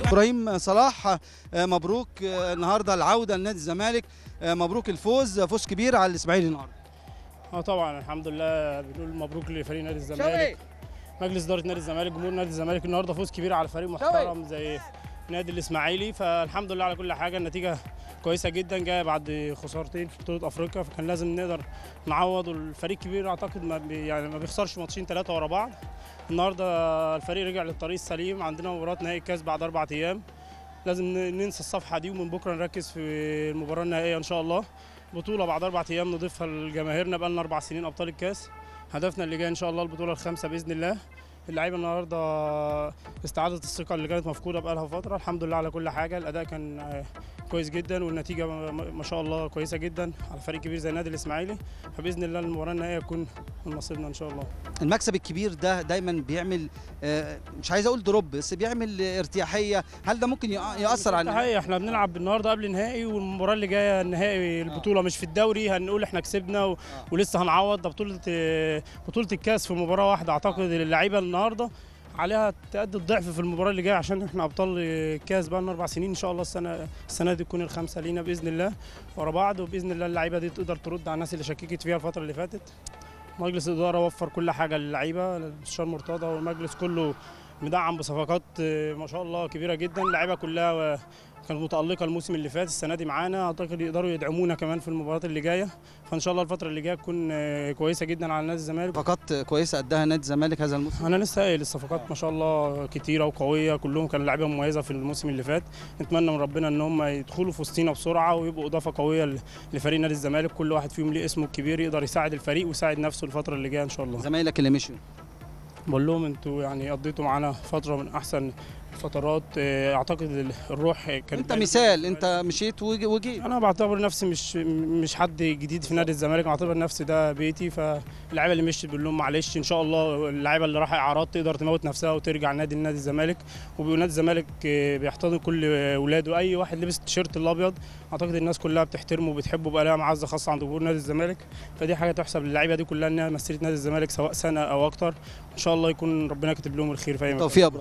ابراهيم صلاح آه، مبروك آه، النهارده العوده لنادي الزمالك آه، مبروك الفوز فوز كبير على الاسماعيلي النهارده اه طبعا الحمد لله بنقول مبروك لفريق نادي الزمالك مجلس اداره نادي الزمالك جمهور نادي الزمالك النهارده فوز كبير على فريق محترم زي نادي الاسماعيلي فالحمد لله على كل حاجه النتيجه كويسه جدا جايه بعد خسارتين في بطوله افريقيا فكان لازم نقدر نعوض والفريق كبير اعتقد ما بي يعني ما بيخسرش ماتشين ثلاثه ورا بعض النهارده الفريق رجع للطريق السليم عندنا مباراه نهائي الكاس بعد اربع ايام لازم ن- ننسى الصفحه دي ومن بكره نركز في المباراه النهائيه ان شاء الله بطوله بعد اربع ايام نضيفها لجماهيرنا بقى لنا اربع سنين ابطال الكاس هدفنا اللي جاي ان شاء الله البطوله الخامسه باذن الله اللعيبه النهارده استعادت الثقه اللي كانت مفقوده بقالها فتره الحمد لله على كل حاجه الاداء كان آه، كويس جدا والنتيجه ما ما شاء الله كويسه جدا على فريق كبير زي النادي الاسماعيلي فباذن الله المباراه النهائيه تكون من نصيبنا ان شاء الله المكسب الكبير ده دايما بيعمل آه، مش عايز اقول دروب بس بيعمل ارتياحيه هل ده ممكن يأ- ياثر على النهائي؟ النهائي احنا بنلعب النهارده قبل النهائي والمباراه اللي جايه النهائي البطوله مش في الدوري هنقول احنا كسبنا و... ولسه هنعوض ده بطوله آه، بطوله الكاس في مباراه واحده اعتقد اللعيبه النهارده عليها تأدي الضعف في المباراه اللي جايه عشان احنا ابطال الكاس بقى لنا اربع سنين ان شاء الله السنه السنه دي تكون الخامسه لينا باذن الله ورا بعض وباذن الله اللعيبه دي تقدر ترد على الناس اللي شككت فيها الفتره اللي فاتت مجلس الاداره وفر كل حاجه للعيبه المستشار مرتضى والمجلس كله مدعم بصفقات آه، ما شاء الله كبيره جدا اللعيبه كلها آه، كانت متالقه الموسم اللي فات السنه دي معانا اعتقد يقدروا يدعمونا كمان في المباريات اللي جايه فان شاء الله الفتره اللي جايه تكون آه، كويسه جدا على نادي الزمالك صفقات كويسه اداها نادي الزمالك هذا الموسم انا لسه قايل الصفقات ما شاء الله كتيره وقويه كلهم كانوا لعيبه مميزه في الموسم اللي فات نتمنى من ربنا ان هم يدخلوا في وسطينا بسرعه ويبقوا اضافه قويه ل- لفريق نادي الزمالك كل واحد فيهم ليه اسمه الكبير يقدر يساعد الفريق ويساعد نفسه الفتره اللي جايه ان شاء الله زمايلك اللي مشوا بقول لهم انتوا يعني قضيتوا معانا فتره من احسن الفترات اه، اعتقد ال- الروح كانت انت باينة مثال في انت مشيت وج- وجيت انا بعتبر نفسي مش مش حد جديد في نادي الزمالك بعتبر نفسي ده بيتي فاللعيبه اللي مشيت بقول لهم معلش ان شاء الله اللعيبه اللي راح اعارات تقدر تموت نفسها وترجع نادي نادي الزمالك ونادي الزمالك اه، بيحتضن كل اولاده اي واحد لبس التيشيرت الابيض اعتقد الناس كلها بتحترمه وبتحبه بقى لها معزه خاصه عند جمهور نادي الزمالك فدي حاجه تحسب للعيبه دي كلها انها مثلت نادي الزمالك سواء سنه او اكتر ان شاء الله يكون ربنا كاتب لهم الخير في اي مكان توفيق